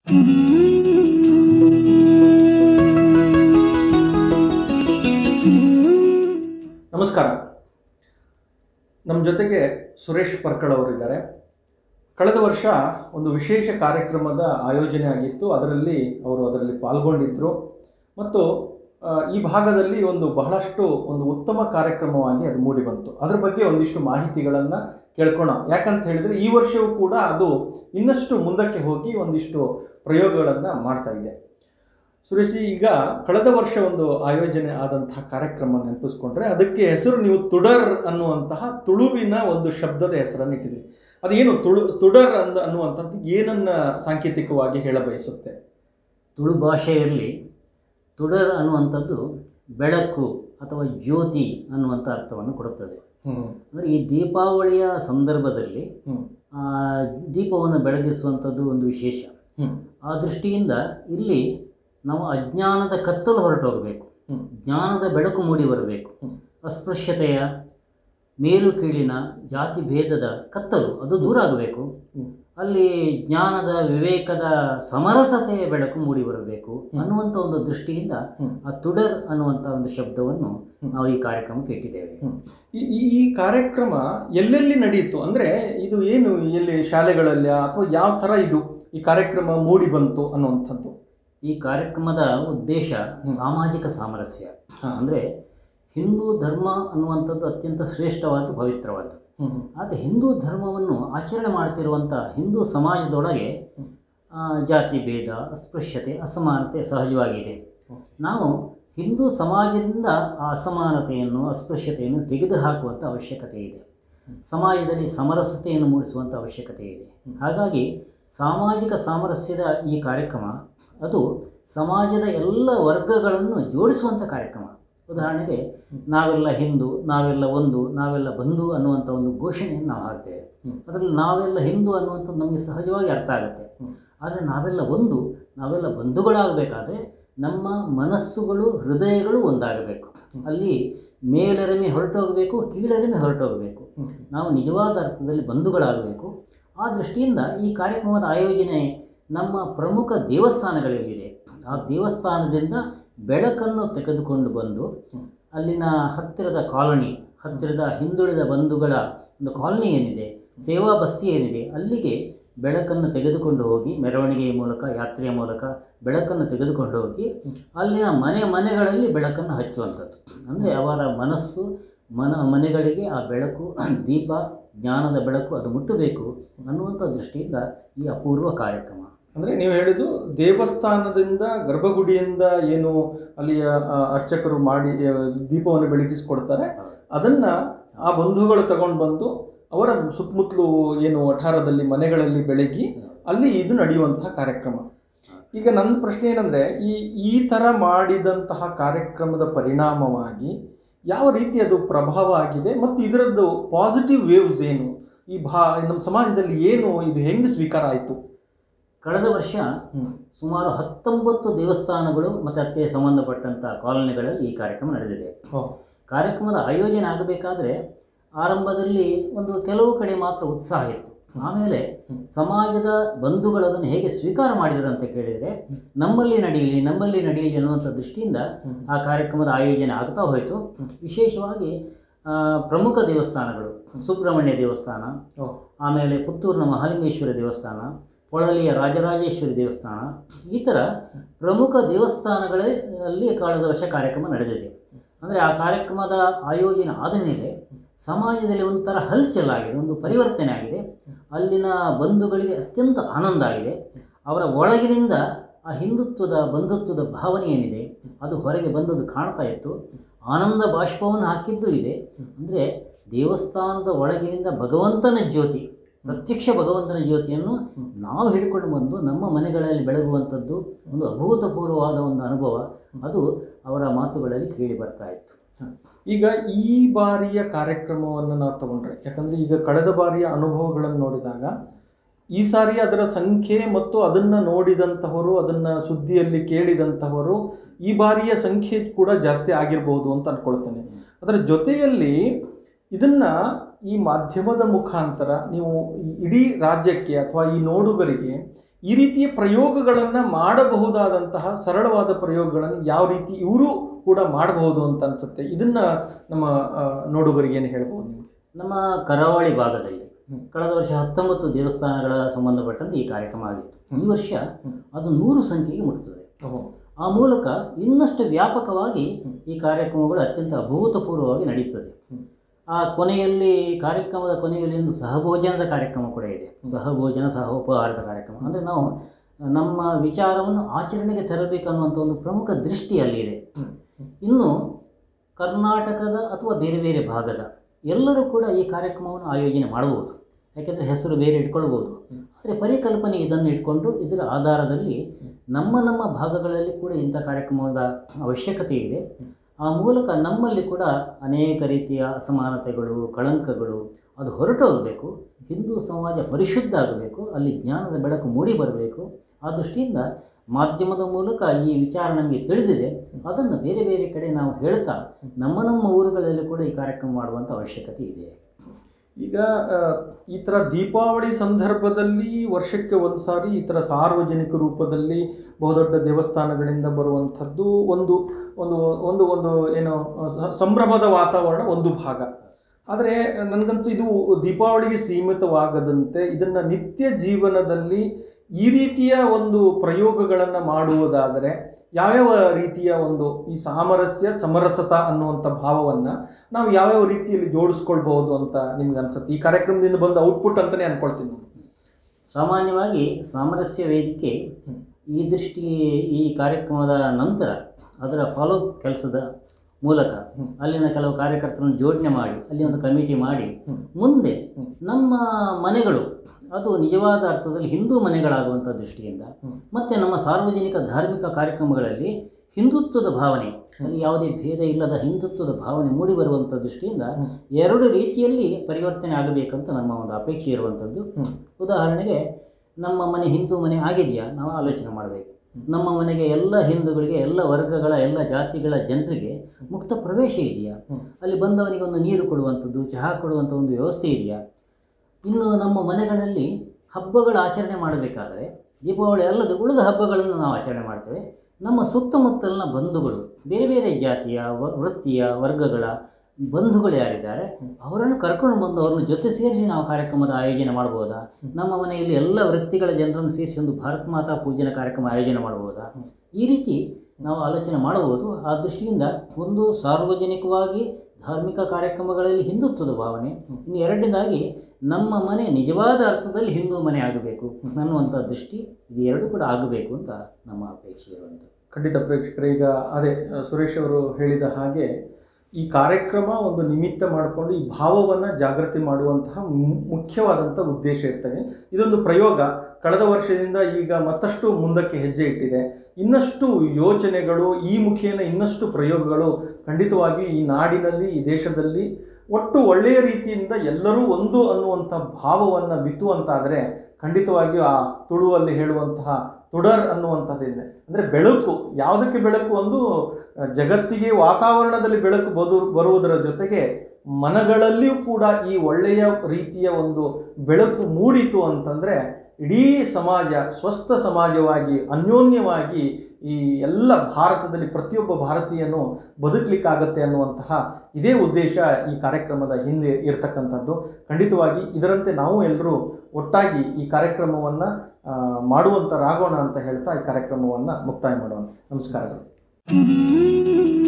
ನಮಸ್ಕಾರ ನಮ್ಮ ಜೊತೆಗೆ ಸುರೇಶ್ ಪರ್ಕಳ್ ಅವರಿದ್ದಾರೆ ಕಳೆದ ವರ್ಷ ಒಂದು ವಿಶೇಷ ಕಾರ್ಯಕ್ರಮದ ಆಯೋಜನೆ ಆಗಿತ್ತು ಅದರಲ್ಲಿ ಅವರು ಅದರಲ್ಲಿ ಪಾಲ್ಗೊಂಡಿದ್ದರು ಮತ್ತು ಆ, ಈ ಭಾಗದಲ್ಲಿ ಒಂದು ಬಹಳಷ್ಟು ಒಂದು ಉತ್ತಮ ಕಾರ್ಯಕ್ರಮವಾಗಿ ಅದು ಮೂಡಿಬಂತು ಅದರ ಬಗ್ಗೆ ಒಂದಿಷ್ಟು ಮಾಹಿತಿಗಳನ್ನು ಕೇಳ್ಕೋಣ ಯಾಕಂತ ಹೇಳಿದರೆ ಈ ವರ್ಷವೂ ಕೂಡ ಅದು ಇನ್ನಷ್ಟು ಮುಂದಕ್ಕೆ ಹೋಗಿ ಒಂದಿಷ್ಟು ಪ್ರಯೋಗಗಳನ್ನು ಮಾಡ್ತಾ ಇದೆ ಸುರೇಶ್ ಜಿ, ಈಗ ಕಳೆದ ವರ್ಷ ಒಂದು ಆಯೋಜನೆ ಆದಂತಹ ಕಾರ್ಯಕ್ರಮ ನೆನಪಿಸ್ಕೊಂಡ್ರೆ ಅದಕ್ಕೆ ಹೆಸರು ನೀವು ತುಡರ್ ಅನ್ನುವಂತಹ ತುಳುವಿನ ಒಂದು ಶಬ್ದದ ಹೆಸರನ್ನು ಇಟ್ಟಿದ್ರಿ ಅದೇನು ತುಳು ತುಡರ್ ಅಂದ ಅನ್ನುವಂಥದ್ದು ಏನನ್ನ ಸಾಂಕೇತಿಕವಾಗಿ ಹೇಳ ಬಯಸುತ್ತೆ ತುಳು ಭಾಷೆಯಲ್ಲಿ ತುಡರ್ ಅನ್ನುವಂಥದ್ದು ಬೆಳಕು ಅಥವಾ ಜ್ಯೋತಿ ಅನ್ನುವಂಥ ಅರ್ಥವನ್ನು ಕೊಡುತ್ತದೆ ಹ್ಮ್ ಅಂದರೆ ಈ ದೀಪಾವಳಿಯ ಸಂದರ್ಭದಲ್ಲಿ ಹ್ಮ್ ಆ, ದೀಪವನ್ನು ಬೆಳಗಿಸುವಂಥದ್ದು ಒಂದು ವಿಶೇಷ ಹ್ಮ್ ಆ ದೃಷ್ಟಿಯಿಂದ ಇಲ್ಲಿ ನಾವು ಅಜ್ಞಾನದ ಕತ್ತಲು ಹೊರಟೋಗಬೇಕು ಹ್ಮ್. ಜ್ಞಾನದ ಬೆಳಕು ಮೂಡಿ ಬರಬೇಕು ಹ್ಮ್. ಅಸ್ಪೃಶ್ಯತೆಯ ಮೇಲು ಕೀಳಿನ ಜಾತಿ ಭೇದದ ಕತ್ತಲು ಅದು ದೂರ ಆಗಬೇಕು ಹ್ಮ್. ಅಲ್ಲಿ ಜ್ಞಾನದ ವಿವೇಕದ ಸಮರಸತೆಯ ಬೆಳಕು ಮೂಡಿ ಬರಬೇಕು ಹ್ಮ್. ಅನ್ನುವಂಥ ಒಂದು ದೃಷ್ಟಿಯಿಂದ ಹ್ಮ್. ಆ ತುಡರ್ ಅನ್ನುವಂಥ ಒಂದು ಶಬ್ದವನ್ನು ಹ್ಮ್. ನಾವು ಈ ಕಾರ್ಯಕ್ರಮಕ್ಕೆ ಇಟ್ಟಿದ್ದೇವೆ ಈ ಈ ಈ ಕಾರ್ಯಕ್ರಮ ಎಲ್ಲೆಲ್ಲಿ ನಡೆಯಿತು ಅಂದರೆ ಇದು ಏನು ಎಲ್ಲಿ ಶಾಲೆಗಳಲ್ಲಿ ಅಥವಾ ಯಾವ ಥರ ಇದು ಈ ಕಾರ್ಯಕ್ರಮ ಮೂಡಿ ಬಂತು ಅನ್ನುವಂಥದ್ದು ಈ ಕಾರ್ಯಕ್ರಮದ ಉದ್ದೇಶ ಹ್ಮ್. ಸಾಮಾಜಿಕ ಸಾಮರಸ್ಯ ಹಾ. ಅಂದರೆ ಹಿಂದೂ ಧರ್ಮ ಅನ್ನುವಂಥದ್ದು ಅತ್ಯಂತ ಶ್ರೇಷ್ಠವಾದ ಪವಿತ್ರವಾದ್ದು ಹ್ಮ್ ಹ್ಮ್ ಆದರೆ ಹಿಂದೂ ಧರ್ಮವನ್ನು ಆಚರಣೆ ಮಾಡ್ತಿರುವಂಥ ಹಿಂದೂ ಸಮಾಜದೊಳಗೆ ಹ್ಮ್. ಆ, ಜಾತಿ ಭೇದ ಅಸ್ಪೃಶ್ಯತೆ ಅಸಮಾನತೆ ಸಹಜವಾಗಿದೆ Okay. ನಾವು ಹಿಂದೂ ಸಮಾಜದಿಂದ ಆ ಅಸಮಾನತೆಯನ್ನು ಅಸ್ಪೃಶ್ಯತೆಯನ್ನು ತೆಗೆದುಹಾಕುವಂಥ ಅವಶ್ಯಕತೆ ಇದೆ ಹ್ಮ್. ಸಮಾಜದಲ್ಲಿ ಸಮರಸತೆಯನ್ನು ಮೂಡಿಸುವಂಥ ಅವಶ್ಯಕತೆ ಇದೆ ಹ್ಮ್. ಹಾಗಾಗಿ ಸಾಮಾಜಿಕ ಸಾಮರಸ್ಯದ ಈ ಕಾರ್ಯಕ್ರಮ ಅದು ಸಮಾಜದ ಎಲ್ಲ ವರ್ಗಗಳನ್ನು ಜೋಡಿಸುವಂಥ ಕಾರ್ಯಕ್ರಮ ಉದಾಹರಣೆಗೆ ನಾವೆಲ್ಲ ಹಿಂದೂ ನಾವೆಲ್ಲ ಒಂದು ನಾವೆಲ್ಲ ಬಂಧು ಅನ್ನುವಂಥ ಒಂದು ಘೋಷಣೆಯನ್ನು ನಾವು ಹಾಕ್ತೇವೆ ಹ್ಮ್. ಅದರಲ್ಲಿ ನಾವೆಲ್ಲ ಹಿಂದೂ ಅನ್ನುವಂಥದ್ದು ನಮಗೆ ಸಹಜವಾಗಿ ಅರ್ಥ ಆಗುತ್ತೆ ಹ್ಮ್. ಆದರೆ ನಾವೆಲ್ಲ ಒಂದು ನಾವೆಲ್ಲ ಬಂಧುಗಳಾಗಬೇಕಾದ್ರೆ ನಮ್ಮ ಮನಸ್ಸುಗಳು ಹೃದಯಗಳು ಒಂದಾಗಬೇಕು ಹ್ಮ್. ಅಲ್ಲಿ ಮೇಲೆರಮೆ ಹೊರಟೋಗಬೇಕು ಕೀಳೆರಮೆ ಹೊರಟೋಗಬೇಕು ಹ್ಮ್ ನಾವು ನಿಜವಾದ ಅರ್ಥದಲ್ಲಿ ಬಂಧುಗಳಾಗಬೇಕು ಆ ದೃಷ್ಟಿಯಿಂದ ಈ ಕಾರ್ಯಕ್ರಮದ ಆಯೋಜನೆ ನಮ್ಮ ಪ್ರಮುಖ ದೇವಸ್ಥಾನಗಳಲ್ಲಿದೆ ಆ ದೇವಸ್ಥಾನದಿಂದ ಬೆಳಕನ್ನು ತೆಗೆದುಕೊಂಡು ಬಂದು ಹ್ಮ್. ಅಲ್ಲಿನ ಹತ್ತಿರದ ಕಾಲನಿ ಹತ್ತಿರದ ಹಿಂದುಳಿದ ಬಂಧುಗಳ ಒಂದು ಕಾಲನಿ ಏನಿದೆ ಸೇವಾ ಬಸ್ಸಿ ಏನಿದೆ ಅಲ್ಲಿಗೆ ಬೆಳಕನ್ನು ತೆಗೆದುಕೊಂಡು ಹೋಗಿ ಮೆರವಣಿಗೆಯ ಮೂಲಕ ಯಾತ್ರೆಯ ಮೂಲಕ ಬೆಳಕನ್ನು ತೆಗೆದುಕೊಂಡು ಹೋಗಿ ಹ್ಮ್. ಅಲ್ಲಿನ ಮನೆ ಮನೆಗಳಲ್ಲಿ ಬೆಳಕನ್ನು ಹಚ್ಚುವಂಥದ್ದು ಅಂದರೆ ಅವರ ಮನಸ್ಸು ಮನ ಮನೆಗಳಿಗೆ ಆ ಬೆಳಕು ದೀಪ ಜ್ಞಾನದ ಬೆಳಕು ಅದು ಮುಟ್ಟಬೇಕು ಅನ್ನುವಂಥ ದೃಷ್ಟಿಯಿಂದ ಈ ಅಪೂರ್ವ ಕಾರ್ಯಕ್ರಮ ಅಂದರೆ ನೀವು ಹೇಳಿದ್ದು ದೇವಸ್ಥಾನದಿಂದ ಗರ್ಭಗುಡಿಯಿಂದ ಏನು ಅಲ್ಲಿಯ ಆ, ಅರ್ಚಕರು ಮಾಡಿ ಆ, ದೀಪವನ್ನು ಬೆಳಗಿಸಿಕೊಡ್ತಾರೆ ಅದನ್ನು ಆ ಬಂಧುಗಳು ತಗೊಂಡು ಬಂದು ಅವರ ಸುತ್ತಮುತ್ತಲು ಏನು ವಠಾರದಲ್ಲಿ ಮನೆಗಳಲ್ಲಿ ಬೆಳಗಿ ಅಲ್ಲಿ ಇದು ನಡೆಯುವಂತಹ ಕಾರ್ಯಕ್ರಮ ಈಗ ನನ್ನ ಪ್ರಶ್ನೆ ಏನಂದರೆ ಈ ಈ ಥರ ಮಾಡಿದಂತಹ ಕಾರ್ಯಕ್ರಮದ ಪರಿಣಾಮವಾಗಿ ಯಾವ ರೀತಿ ಅದು ಪ್ರಭಾವ ಆಗಿದೆ ಮತ್ತು ಇದರದ್ದು ಪಾಸಿಟಿವ್ ವೇವ್ಸ್ ಏನು ಈ ಭಾ ನಮ್ಮ ಸಮಾಜದಲ್ಲಿ ಏನು ಇದು ಹೆಂಗೆ ಸ್ವೀಕಾರ ಆಯಿತು ಕಳೆದ ವರ್ಷ ಸುಮಾರು ಹತ್ತೊಂಬತ್ತು ದೇವಸ್ಥಾನಗಳು ಮತ್ತು ಅದಕ್ಕೆ ಸಂಬಂಧಪಟ್ಟಂಥ ಕಾಲೋನಿಗಳಲ್ಲಿ ಈ ಕಾರ್ಯಕ್ರಮ ನಡೆದಿದೆ ಕಾರ್ಯಕ್ರಮದ ಆಯೋಜನೆ ಆಗಬೇಕಾದ್ರೆ ಆರಂಭದಲ್ಲಿ ಒಂದು ಕೆಲವು ಕಡೆ ಮಾತ್ರ ಉತ್ಸಾಹ ಇತ್ತು ಆಮೇಲೆ ಹ್ಮ್. ಸಮಾಜದ ಬಂಧುಗಳು ಅದನ್ನು ಹೇಗೆ ಸ್ವೀಕಾರ ಮಾಡಿದರು ಅಂತ ಕೇಳಿದರೆ ನಮ್ಮಲ್ಲಿ ನಡೆಯಲಿ ನಮ್ಮಲ್ಲಿ ನಡೆಯಲಿ ಅನ್ನುವಂಥ ದೃಷ್ಟಿಯಿಂದ ಆ ಕಾರ್ಯಕ್ರಮದ ಆಯೋಜನೆ ಆಗ್ತಾ ಹೋಯಿತು ಹ್ಮ್. ವಿಶೇಷವಾಗಿ ಆ, ಪ್ರಮುಖ ದೇವಸ್ಥಾನಗಳು ಸುಬ್ರಹ್ಮಣ್ಯ ದೇವಸ್ಥಾನ ಓ. ಆಮೇಲೆ ಪುತ್ತೂರಿನ ಮಹಾಲಿಂಗೇಶ್ವರ ದೇವಸ್ಥಾನ ಪೊಳಲಿಯ ರಾಜರಾಜೇಶ್ವರಿ ದೇವಸ್ಥಾನ ಈ ಥರ ಪ್ರಮುಖ ದೇವಸ್ಥಾನಗಳಲ್ಲಿ ಕಳೆದ ವರ್ಷ ಕಾರ್ಯಕ್ರಮ ನಡೆದಿದೆ ಅಂದರೆ ಆ ಕಾರ್ಯಕ್ರಮದ ಆಯೋಜನೆ ಆದ ಮೇಲೆ ಸಮಾಜದಲ್ಲಿ ಒಂಥರ ಹಲ್ಚಲಾಗಿದೆ ಒಂದು ಪರಿವರ್ತನೆ ಆಗಿದೆ ಅಲ್ಲಿನ ಬಂಧುಗಳಿಗೆ ಅತ್ಯಂತ ಆನಂದ ಆಗಿದೆ ಅವರ ಒಳಗಿನಿಂದ ಆ ಹಿಂದುತ್ವದ ಬಂಧುತ್ವದ ಭಾವನೆ ಏನಿದೆ ಅದು ಹೊರಗೆ ಬಂದದ್ದು ಕಾಣ್ತಾ ಇತ್ತು ಆನಂದ ಬಾಷ್ಪವನ್ನು ಹಾಕಿದ್ದು ಇದೆ ಅಂದರೆ ದೇವಸ್ಥಾನದ ಒಳಗಿನಿಂದ ಭಗವಂತನ ಜ್ಯೋತಿ ಪ್ರತ್ಯಕ್ಷ ಭಗವಂತನ ಜ್ಯೋತಿಯನ್ನು ನಾವು ಹಿಡ್ಕೊಂಡು ಬಂದು ನಮ್ಮ ಮನೆಗಳಲ್ಲಿ ಬೆಳಗುವಂಥದ್ದು ಒಂದು ಅಭೂತಪೂರ್ವವಾದ ಒಂದು ಅನುಭವ ಅದು ಅವರ ಮಾತುಗಳಲ್ಲಿ ಕೇಳಿ ಬರ್ತಾ ಇತ್ತು ಈಗ ಈ ಬಾರಿಯ ಕಾರ್ಯಕ್ರಮವನ್ನು ನಾವು ತಗೊಂಡ್ರೆ ಯಾಕಂದರೆ ಈಗ ಕಳೆದ ಬಾರಿಯ ಅನುಭವಗಳನ್ನು ನೋಡಿದಾಗ ಈ ಸಾರಿ ಅದರ ಸಂಖ್ಯೆ ಮತ್ತು ಅದನ್ನು ನೋಡಿದಂತಹವರು ಅದನ್ನು ಸುದ್ದಿಯಲ್ಲಿ ಕೇಳಿದಂತಹವರು ಈ ಬಾರಿಯ ಸಂಖ್ಯೆ ಕೂಡ ಜಾಸ್ತಿ ಆಗಿರಬಹುದು ಅಂತ ಅಂದ್ಕೊಳ್ತೇನೆ ಅದರ ಜೊತೆಯಲ್ಲಿ ಇದನ್ನು ಈ ಮಾಧ್ಯಮದ ಮುಖಾಂತರ ನೀವು ಈ ಇಡೀ ರಾಜ್ಯಕ್ಕೆ ಅಥವಾ ಈ ನೋಡುಗರಿಗೆ ಈ ರೀತಿಯ ಪ್ರಯೋಗಗಳನ್ನು ಮಾಡಬಹುದಾದಂತಹ ಸರಳವಾದ ಪ್ರಯೋಗಗಳನ್ನು ಯಾವ ರೀತಿ ಇವರು ಕೂಡ ಮಾಡಬಹುದು ಅಂತ ಅನ್ಸುತ್ತೆ ಇದನ್ನ ನಮ್ಮ ಆ, ನೋಡುಗರಿಗೆ ಏನು ಹೇಳ್ಬೋದು ನಿಮಗೆ ನಮ್ಮ ಕರಾವಳಿ ಭಾಗದಲ್ಲಿ ಹ್ಮ್. ಕಳೆದ ವರ್ಷ ಹತ್ತೊಂಬತ್ತು ದೇವಸ್ಥಾನಗಳ ಸಂಬಂಧಪಟ್ಟಂತೆ ಈ ಕಾರ್ಯಕ್ರಮ ಆಗಿತ್ತು ಈ ವರ್ಷ ಹ್ಮ್. ಅದು ನೂರು ಸಂಖ್ಯೆಗೆ ಮುಟ್ಟುತ್ತದೆ ಆ ಮೂಲಕ ಇನ್ನಷ್ಟು ವ್ಯಾಪಕವಾಗಿ ಈ ಕಾರ್ಯಕ್ರಮಗಳು ಅತ್ಯಂತ ಅಭೂತಪೂರ್ವವಾಗಿ ನಡೆಯುತ್ತದೆ ಹ್ಮ್. ಆ ಕೊನೆಯಲ್ಲಿ ಕಾರ್ಯಕ್ರಮದ ಕೊನೆಯಲ್ಲಿ ಒಂದು ಸಹಭೋಜನದ ಕಾರ್ಯಕ್ರಮ ಕೂಡ ಇದೆ ಸಹಭೋಜನ ಸಹ ಉಪಹಾರದ ಕಾರ್ಯಕ್ರಮ ಅಂದರೆ ನಾವು ನಮ್ಮ ವಿಚಾರವನ್ನು ಆಚರಣೆಗೆ ತರಬೇಕನ್ನುವಂಥ ಒಂದು ಪ್ರಮುಖ ದೃಷ್ಟಿ ಅಲ್ಲಿದೆ ಹ್ಮ್. ಇನ್ನು ಕರ್ನಾಟಕದ ಅಥವಾ ಬೇರೆ ಬೇರೆ ಭಾಗದ ಎಲ್ಲರೂ ಕೂಡ ಈ ಕಾರ್ಯಕ್ರಮವನ್ನು ಆಯೋಜನೆ ಮಾಡಬಹುದು ಯಾಕೆಂದರೆ ಹೆಸರು ಬೇರೆ ಇಟ್ಕೊಳ್ಬೋದು ಆದರೆ ಪರಿಕಲ್ಪನೆ ಇದನ್ನು ಇಟ್ಕೊಂಡು ಇದರ ಆಧಾರದಲ್ಲಿ ನಮ್ಮ ನಮ್ಮ ಭಾಗಗಳಲ್ಲಿ ಕೂಡ ಇಂಥ ಕಾರ್ಯಕ್ರಮದ ಅವಶ್ಯಕತೆ ಇದೆ ಆ ಮೂಲಕ ನಮ್ಮಲ್ಲಿ ಕೂಡ ಅನೇಕ ರೀತಿಯ ಅಸಮಾನತೆಗಳು ಕಳಂಕಗಳು ಅದು ಹೊರಟೋಗಬೇಕು ಹಿಂದೂ ಸಮಾಜ ಪರಿಶುದ್ಧ ಆಗಬೇಕು ಅಲ್ಲಿ ಜ್ಞಾನದ ಬೆಳಕು ಮೂಡಿ ಬರಬೇಕು ಆ ದೃಷ್ಟಿಯಿಂದ ಮಾಧ್ಯಮದ ಮೂಲಕ ಈ ವಿಚಾರ ನಮಗೆ ತಿಳಿದಿದೆ ಅದನ್ನು ಬೇರೆ ಬೇರೆ ಕಡೆ ನಾವು ಹೇಳ್ತಾ ನಮ್ಮ ನಮ್ಮ ಊರುಗಳಲ್ಲಿ ಕೂಡ ಈ ಕಾರ್ಯಕ್ರಮ ಮಾಡುವಂಥ ಅವಶ್ಯಕತೆ ಇದೆ ಈಗ ಆ, ಈ ಥರ ದೀಪಾವಳಿ ಸಂದರ್ಭದಲ್ಲಿ ವರ್ಷಕ್ಕೆ ಒಂದು ಸಾರಿ ಈ ಥರ ಸಾರ್ವಜನಿಕ ರೂಪದಲ್ಲಿ ಬಹುದೊಡ್ಡ ದೇವಸ್ಥಾನಗಳಿಂದ ಬರುವಂಥದ್ದು ಒಂದು ಒಂದು ಒಂದು ಒಂದು ಏನು ಸ- ಸಂಭ್ರಮದ ವಾತಾವರಣ ಒಂದು ಭಾಗ ಆದರೆ ನನಗಂತೂ ಇದು ದೀಪಾವಳಿಗೆ ಸೀಮಿತವಾಗದಂತೆ ಇದನ್ನು ನಿತ್ಯ ಜೀವನದಲ್ಲಿ ಈ ರೀತಿಯ ಒಂದು ಪ್ರಯೋಗಗಳನ್ನು ಮಾಡುವುದಾದರೆ ಯಾವ್ಯಾವ ರೀತಿಯ ಒಂದು ಈ ಸಾಮರಸ್ಯ ಸಮರಸತ ಅನ್ನುವಂಥ ಭಾವವನ್ನು ನಾವು ಯಾವ್ಯಾವ ರೀತಿಯಲ್ಲಿ ಜೋಡಿಸ್ಕೊಳ್ಬಹುದು ಅಂತ ನಿಮ್ಗೆ ಅನ್ಸುತ್ತೆ ಈ ಕಾರ್ಯಕ್ರಮದಿಂದ ಬಂದ ಔಟ್ಪುಟ್ ಅಂತಲೇ ಅನ್ಕೊಳ್ತೀನಿ ನಾನು ಸಾಮಾನ್ಯವಾಗಿ ಸಾಮರಸ್ಯ ವೇದಿಕೆ ಈ ದೃಷ್ಟಿ ಈ ಕಾರ್ಯಕ್ರಮದ ನಂತರ ಅದರ ಫಾಲೋ ಕೆಲಸದ ಮೂಲಕ ಅಲ್ಲಿನ ಕೆಲವು ಕಾರ್ಯಕರ್ತರನ್ನು ಜೋಡಣೆ ಮಾಡಿ ಅಲ್ಲಿ ಒಂದು ಕಮಿಟಿ ಮಾಡಿ ಮುಂದೆ ನಮ್ಮ ಮನೆಗಳು ಅದು ನಿಜವಾದ ಅರ್ಥದಲ್ಲಿ ಹಿಂದೂ ಮನೆಗಳಾಗುವಂಥ ದೃಷ್ಟಿಯಿಂದ ಮತ್ತು ನಮ್ಮ ಸಾರ್ವಜನಿಕ ಧಾರ್ಮಿಕ ಕಾರ್ಯಕ್ರಮಗಳಲ್ಲಿ ಹಿಂದುತ್ವದ ಭಾವನೆ ಅಲ್ಲಿ ಯಾವುದೇ ಭೇದ ಇಲ್ಲದ ಹಿಂದುತ್ವದ ಭಾವನೆ ಮೂಡಿಬರುವಂಥ ದೃಷ್ಟಿಯಿಂದ ಎರಡು ರೀತಿಯಲ್ಲಿ ಪರಿವರ್ತನೆ ಆಗಬೇಕಂತ ನಮ್ಮ ಒಂದು ಅಪೇಕ್ಷೆ ಇರುವಂಥದ್ದು ಉದಾಹರಣೆಗೆ ನಮ್ಮ ಮನೆ ಹಿಂದೂ ಮನೆ ಆಗಿದೆಯಾ ನಾವು ಆಲೋಚನೆ ಮಾಡಬೇಕು ನಮ್ಮ ಮನೆಗೆ ಎಲ್ಲ ಹಿಂದೂಗಳಿಗೆ ಎಲ್ಲ ವರ್ಗಗಳ ಎಲ್ಲ ಜಾತಿಗಳ ಜನರಿಗೆ ಮುಕ್ತ ಪ್ರವೇಶ ಇದೆಯಾ ಅಲ್ಲಿ ಬಂದವನಿಗೆ ಒಂದು ನೀರು ಕೊಡುವಂಥದ್ದು ಚಹಾ ಕೊಡುವಂಥ ಒಂದು ವ್ಯವಸ್ಥೆ ಇದೆಯಾ ಇನ್ನು ನಮ್ಮ ಮನೆಗಳಲ್ಲಿ ಹಬ್ಬಗಳ ಆಚರಣೆ ಮಾಡಬೇಕಾದರೆ ದೀಪಾವಳಿ ಅಲ್ಲದೆ ಉಳಿದ ಹಬ್ಬಗಳನ್ನು ನಾವು ಆಚರಣೆ ಮಾಡ್ತೇವೆ ನಮ್ಮ ಸುತ್ತಮುತ್ತಲಿನ ಬಂಧುಗಳು ಬೇರೆ ಬೇರೆ ಜಾತಿಯ ವ- ವೃತ್ತಿಯ ವರ್ಗಗಳ ಬಂಧುಗಳು ಯಾರಿದ್ದಾರೆ ಅವರನ್ನು ಕರ್ಕೊಂಡು ಬಂದು ಅವ್ರನ್ನ ಜೊತೆ ಸೇರಿಸಿ ನಾವು ಕಾರ್ಯಕ್ರಮದ ಆಯೋಜನೆ ಮಾಡ್ಬೋದಾ ನಮ್ಮ ಮನೆಯಲ್ಲಿ ಎಲ್ಲ ವೃತ್ತಿಗಳ ಜನರನ್ನು ಸೇರಿಸಿ ಒಂದು ಭಾರತ್ ಮಾತಾ ಪೂಜನ ಕಾರ್ಯಕ್ರಮ ಆಯೋಜನೆ ಮಾಡ್ಬೋದಾ ಈ ರೀತಿ ನಾವು ಆಲೋಚನೆ ಮಾಡಬಹುದು ಆ ದೃಷ್ಟಿಯಿಂದ ಒಂದು ಸಾರ್ವಜನಿಕವಾಗಿ ಧಾರ್ಮಿಕ ಕಾರ್ಯಕ್ರಮಗಳಲ್ಲಿ ಹಿಂದುತ್ವದ ಭಾವನೆ ಇನ್ನು ಎರಡನೇದಾಗಿ ನಮ್ಮ ಮನೆ ನಿಜವಾದ ಅರ್ಥದಲ್ಲಿ ಹಿಂದೂ ಮನೆ ಆಗಬೇಕು ಅನ್ನುವಂಥ ದೃಷ್ಟಿ ಇದು ಎರಡು ಕೂಡ ಆಗಬೇಕು ಅಂತ ನಮ್ಮ ಅಪೇಕ್ಷೆ ಇರುವಂಥದ್ದು ಖಂಡಿತ ಪ್ರೇಕ್ಷಕರೇ ಈಗ ಅದೇ ಆ, ಸುರೇಶ್ ಅವರು ಹೇಳಿದ ಹಾಗೆ ಈ ಕಾರ್ಯಕ್ರಮ ಒಂದು ನಿಮಿತ್ತ ಮಾಡಿಕೊಂಡು ಈ ಭಾವವನ್ನು ಜಾಗೃತಿ ಮಾಡುವಂತಹ ಮು- ಮುಖ್ಯವಾದಂಥ ಉದ್ದೇಶ ಇರ್ತದೆ ಇದೊಂದು ಪ್ರಯೋಗ ಕಳೆದ ವರ್ಷದಿಂದ ಈಗ ಮತ್ತಷ್ಟು ಮುಂದಕ್ಕೆ ಹೆಜ್ಜೆ ಇಟ್ಟಿದೆ ಇನ್ನಷ್ಟು ಯೋಚನೆಗಳು ಈ ಮುಖೇನ ಇನ್ನಷ್ಟು ಪ್ರಯೋಗಗಳು ಖಂಡಿತವಾಗಿ ಈ ನಾಡಿನಲ್ಲಿ ಈ ದೇಶದಲ್ಲಿ ಒಟ್ಟು ಒಳ್ಳೆಯ ರೀತಿಯಿಂದ ಎಲ್ಲರೂ ಒಂದು ಅನ್ನುವಂಥ ಭಾವವನ್ನು ಬಿತ್ತುವಂತಾದರೆ ಖಂಡಿತವಾಗಿಯೂ ಆ ತುಳುವಲ್ಲಿ ಹೇಳುವಂತಹ ತುಡರ್ ಅನ್ನುವಂಥದ್ದಿದೆ ಅಂದರೆ ಬೆಳಕು ಯಾವುದಕ್ಕೆ ಬೆಳಕು ಒಂದು ಆ, ಜಗತ್ತಿಗೆ ವಾತಾವರಣದಲ್ಲಿ ಬೆಳಕು ಬದು ಬರುವುದರ ಜೊತೆಗೆ ಮನಗಳಲ್ಲಿಯೂ ಕೂಡ ಈ ಒಳ್ಳೆಯ ರೀತಿಯ ಒಂದು ಬೆಳಕು ಮೂಡಿತು ಅಂತಂದರೆ ಇಡೀ ಸಮಾಜ ಸ್ವಸ್ಥ ಸಮಾಜವಾಗಿ ಅನ್ಯೋನ್ಯವಾಗಿ ಈ ಎಲ್ಲ ಭಾರತದಲ್ಲಿ ಪ್ರತಿಯೊಬ್ಬ ಭಾರತೀಯನು ಬದುಕಲಿಕ್ಕಾಗತ್ತೆ ಅನ್ನುವಂತಹ ಇದೇ ಉದ್ದೇಶ ಈ ಕಾರ್ಯಕ್ರಮದ ಹಿಂದೆ ಇರತಕ್ಕಂಥದ್ದು ಖಂಡಿತವಾಗಿ ಇದರಂತೆ ನಾವು ಎಲ್ಲರೂ ಒಟ್ಟಾಗಿ ಈ ಕಾರ್ಯಕ್ರಮವನ್ನು ಮಾಡುವಂಥರಾಗೋಣ ಅಂತ ಹೇಳ್ತಾ ಈ ಕಾರ್ಯಕ್ರಮವನ್ನು ಮುಕ್ತಾಯ ಮಾಡೋಣ ನಮಸ್ಕಾರ Mm-hmm.